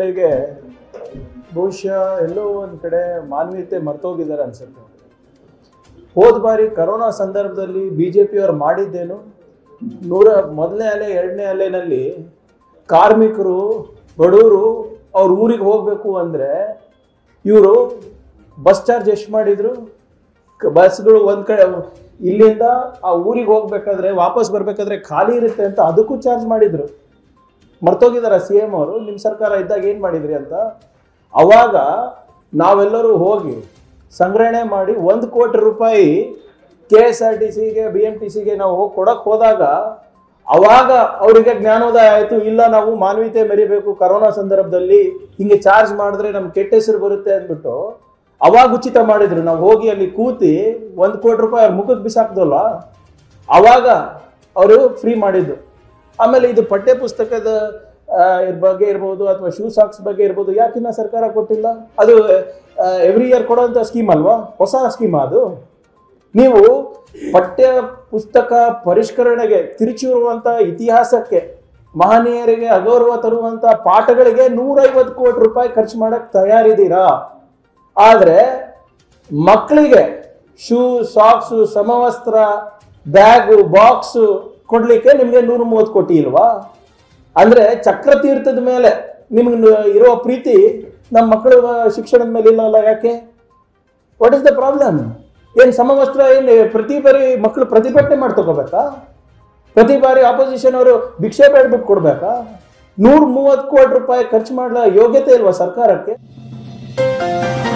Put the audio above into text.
ಜನರಿಗೆ ಬಹುಶಃ ಎಲ್ಲೋ ಒಂದು ಕಡೆ ಮಾನವೀಯತೆ ಮರ್ತೋಗಿದ್ದಾರೆ ಅನ್ಸುತ್ತೆ ಹೋದ ಬಾರಿ ಕರೋನಾ ಸಂದರ್ಭದಲ್ಲಿ ಬಿ ಜೆ ಪಿಯವ್ರು ಮಾಡಿದ್ದೇನು ನೂರ ಮೊದಲನೇ ಅಲೆ ಎರಡನೇ ಅಲೆನಲ್ಲಿ ಕಾರ್ಮಿಕರು ಬಡವರು ಅವ್ರ ಊರಿಗೆ ಹೋಗಬೇಕು ಅಂದರೆ ಇವರು ಬಸ್ ಚಾರ್ಜ್ ಎಷ್ಟು ಮಾಡಿದ್ರು ಕ- ಬಸ್ಗಳು ಒಂದು ಕಡೆ ಇಲ್ಲಿಂದ ಆ ಊರಿಗೆ ಹೋಗ್ಬೇಕಾದ್ರೆ ವಾಪಸ್ ಬರ್ಬೇಕಾದ್ರೆ ಖಾಲಿ ಇರುತ್ತೆ ಅಂತ ಅದಕ್ಕೂ ಚಾರ್ಜ್ ಮಾಡಿದ್ರು ಮರ್ತೋಗಿದಾರ ಸಿ ಎಂ ಅವರು ನಿಮ್ಮ ಸರ್ಕಾರ ಇದ್ದಾಗ ಏನು ಮಾಡಿದ್ರಿ ಅಂತ ಅವಾಗ ನಾವೆಲ್ಲರೂ ಹೋಗಿ ಸಂಗ್ರಹಣೆ ಮಾಡಿ ಒಂದು ಕೋಟಿ ರೂಪಾಯಿ ಕೆ ಎಸ್ ಆರ್ ಟಿ ಸಿಗೆ ಬಿ ಎಂ ಟಿ ಸಿಗೆ ನಾವು ಹೋಗಿ ಕೊಡಕ್ಕೆ ಹೋದಾಗ ಅವಾಗ ಅವರಿಗೆ ಜ್ಞಾನೋದಯ ಆಯಿತು ಇಲ್ಲ ನಾವು ಮಾನವೀಯತೆ ಮೆರಿಬೇಕು ಕರೋನಾ ಸಂದರ್ಭದಲ್ಲಿ ಹಿಂಗೆ ಚಾರ್ಜ್ ಮಾಡಿದ್ರೆ ನಮ್ಗೆ ಕೆಟ್ಟ ಹೆಸರು ಬರುತ್ತೆ ಅಂದ್ಬಿಟ್ಟು ಅವಾಗ ಉಚಿತ ಮಾಡಿದ್ರು ನಾವು ಹೋಗಿ ಅಲ್ಲಿ ಕೂತಿ ಒಂದು ಕೋಟಿ ರೂಪಾಯಿ ಅವ್ರ ಮುಖಕ್ಕೆ ಬಿಸಾಕ್ದಲ್ಲ ಅವಾಗ ಅವರು ಫ್ರೀ ಮಾಡಿದ್ದು ಆಮೇಲೆ ಇದು ಪಠ್ಯ ಪುಸ್ತಕದ ಆ, ಇದ್ರ ಬಗ್ಗೆ ಇರ್ಬೋದು ಅಥವಾ ಶೂ ಸಾಕ್ಸ್ ಬಗ್ಗೆ ಇರ್ಬೋದು ಯಾಕಿನ್ನ ಸರ್ಕಾರ ಕೊಟ್ಟಿಲ್ಲ ಅದು ಎವ್ರಿ ಇಯರ್ ಕೊಡೋಂಥ ಸ್ಕೀಮ್ ಅಲ್ವಾ ಹೊಸ ಸ್ಕೀಮ್ ಅದು ನೀವು ಪಠ್ಯ ಪುಸ್ತಕ ಪರಿಷ್ಕರಣೆಗೆ ತಿರುಚಿರುವಂತ ಇತಿಹಾಸಕ್ಕೆ ಮಹನೀಯರಿಗೆ ಅಗೌರವ ತರುವಂತ ಪಾಠಗಳಿಗೆ ನೂರೈವತ್ತು ಕೋಟಿ ರೂಪಾಯಿ ಖರ್ಚು ಮಾಡಕ್ ತಯಾರಿದ್ದೀರಾ ಆದ್ರೆ ಮಕ್ಕಳಿಗೆ ಶೂ ಸಾಕ್ಸು ಸಮವಸ್ತ್ರ ಬ್ಯಾಗು ಬಾಕ್ಸು ಕೊಡ್ಲಿಕ್ಕೆ ನಿಮ್ಗೆ ನೂರ ಮೂವತ್ತು ಕೋಟಿ ಇಲ್ವಾ ಅಂದ್ರೆ ಚಕ್ರತೀರ್ಥದ ಮೇಲೆ ನಿಮ್ಗೆ ಇರೋ ಪ್ರೀತಿ ನಮ್ಮ ಮಕ್ಕಳ ಶಿಕ್ಷಣದ ಮೇಲೆ ಇಲ್ಲಲ್ಲ ಯಾಕೆ ವಾಟ್ ಇಸ್ ದ ಪ್ರಾಬ್ಲಮ್ ಏನು ಸಮವಸ್ತ್ರ ಏನು ಪ್ರತಿ ಬಾರಿ ಮಕ್ಕಳು ಪ್ರತಿಭಟನೆ ಮಾಡಿ ತಗೋಬೇಕಾ ಪ್ರತಿ ಬಾರಿ ಆಪೋಸಿಷನ್ ಅವರು ಭಿಕ್ಷೆ ಬೇಡ್ಬಿಟ್ಟು ಕೊಡ್ಬೇಕಾ ನೂರ ಮೂವತ್ತು ಕೋಟಿ ರೂಪಾಯಿ ಖರ್ಚು ಮಾಡಲ ಯೋಗ್ಯತೆ ಇಲ್ವಾ ಸರ್ಕಾರಕ್ಕೆ